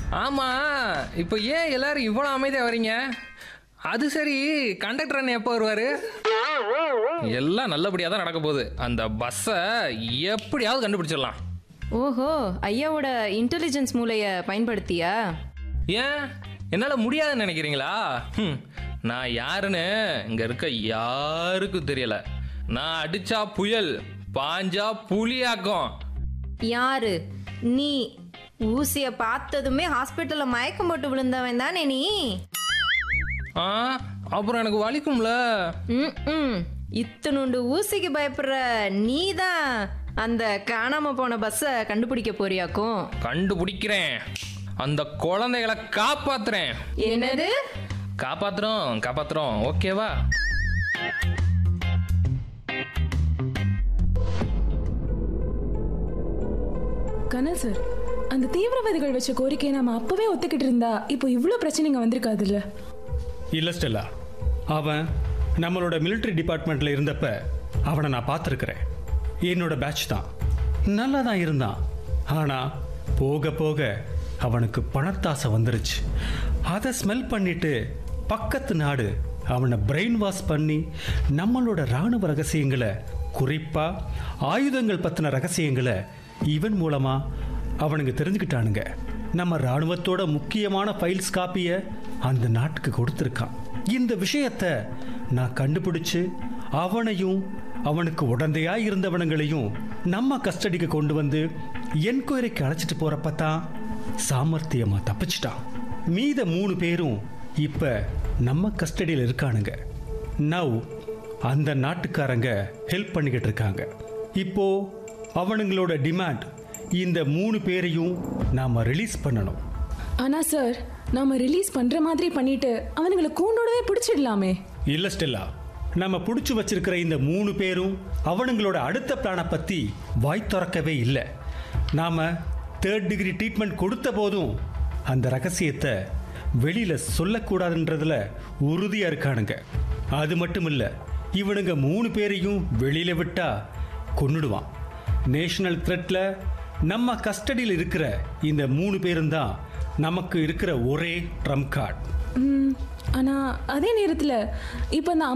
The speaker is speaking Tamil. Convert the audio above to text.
ஆமா இப்போ ஏன் எல்லாரும் இவ்வளோ அமைதியா வரீங்க அது சரி கண்டக்டர் அண்ணன் எப்போ வருவாரு எல்லாம் நல்லபடியாக தான் நடக்க போகுது அந்த பஸ்ஸை எப்படியாவது கண்டுபிடிச்சிடலாம் ஓஹோ ஐயாவோட இன்டெலிஜென்ஸ் மூளைய பயன்படுத்தியா ஏன் என்னால் முடியாதுன்னு நினைக்கிறீங்களா ஹம், நான் யாருன்னு இங்கே இருக்க யாருக்கும் தெரியல நான் அடிச்சா புயல் பாஞ்சா புலியாக்கும் யாரு நீ ஊசிய பார்த்ததுமே ஹாஸ்பிட்டல்ல மயக்கம் போட்டு விழுந்தவன் தானே நீ ஆ அப்புறம் எனக்கு வலிக்கும்ல ம், ம் இத்தனுண்டு ஊசிக்கு பயப்படுற நீ தான் அந்த காணாம போன பஸ்ஸை கண்டுபிடிக்க போறியாக்கும் கண்டுபிடிக்கிறேன் அந்த குழந்தைகளை காப்பாத்துறேன் என்னது காப்பாத்துறோம் காப்பாத்துறோம் ஓகேவா கனல் சார் அந்த தீவிரவாதிகள் வச்ச கோரிக்கையை நாம அப்பவே ஒத்துக்கிட்டு இருந்தா இப்போ இவ்ளோ பிரச்சனைங்க வந்திருக்காதுல்ல இல்லை ஸ்டெல்லா அவன் நம்மளோட military டிபார்ட்மெண்ட்டில் இருந்தப்ப அவனை நான் பார்த்துருக்குறேன் என்னோட பேட்ச் தான் நல்லா தான் இருந்தான் ஆனால் போக போக அவனுக்கு பணத்தாசை வந்துருச்சு அதை ஸ்மெல் பண்ணிட்டு பக்கத்து நாடு அவனை பிரெயின் வாஷ் பண்ணி நம்மளோட இராணுவ ரகசியங்களை குறிப்பாக ஆயுதங்கள் பற்றின ரகசியங்களை இவன் மூலமாக அவனுங்க தெரிஞ்சுக்கிட்டானுங்க நம்ம ராணுவத்தோட முக்கியமான ஃபைல்ஸ் காப்பியை அந்த நாட்டுக்கு கொடுத்துருக்கான் இந்த விஷயத்த நான் கண்டுபிடிச்சு அவனையும் அவனுக்கு உடந்தையா இருந்தவனுங்களையும் நம்ம கஸ்டடிக்கு கொண்டு வந்து என்கொயரிக்கு அழைச்சிட்டு போறப்ப தான் சாமர்த்தியமா தப்பிச்சிட்டான் மீத மூணு பேரும் இப்ப நம்ம கஸ்டடியில் இருக்கானுங்க நவ் அந்த நாட்டுக்காரங்க ஹெல்ப் பண்ணிக்கிட்டு இருக்காங்க இப்போ அவனுங்களோட டிமாண்ட் இந்த மூணு பேரையும் நாம ரிலீஸ் பண்ணணும் ஆனா சார் நாம ரிலீஸ் பண்ற மாதிரி பண்ணிட்டு அவனுங்களை கூண்டோடவே பிடிச்சிடலாமே இல்ல ஸ்டெல்லா நம்ம பிடிச்சு வச்சிருக்கிற இந்த மூணு பேரும் அவனுங்களோட அடுத்த பிளானை பத்தி வாய் திறக்கவே இல்லை நாம தேர்ட் டிகிரி ட்ரீட்மெண்ட் கொடுத்த போதும் அந்த ரகசியத்தை வெளியில சொல்லக்கூடாதுன்றதுல உறுதியா இருக்கானுங்க அது மட்டும் இல்ல இவனுங்க மூணு பேரையும் வெளியில விட்டா கொன்னுடுவான் நேஷனல் த்ரெட்ல நம்ம கஸ்டடியில் இருக்கிற இந்த மூணு பேரும் தான் நமக்கு இருக்கிற ஒரே ட்ரம் கார்டு ம், ஆனா அதே நேரத்துல இப்ப அந்த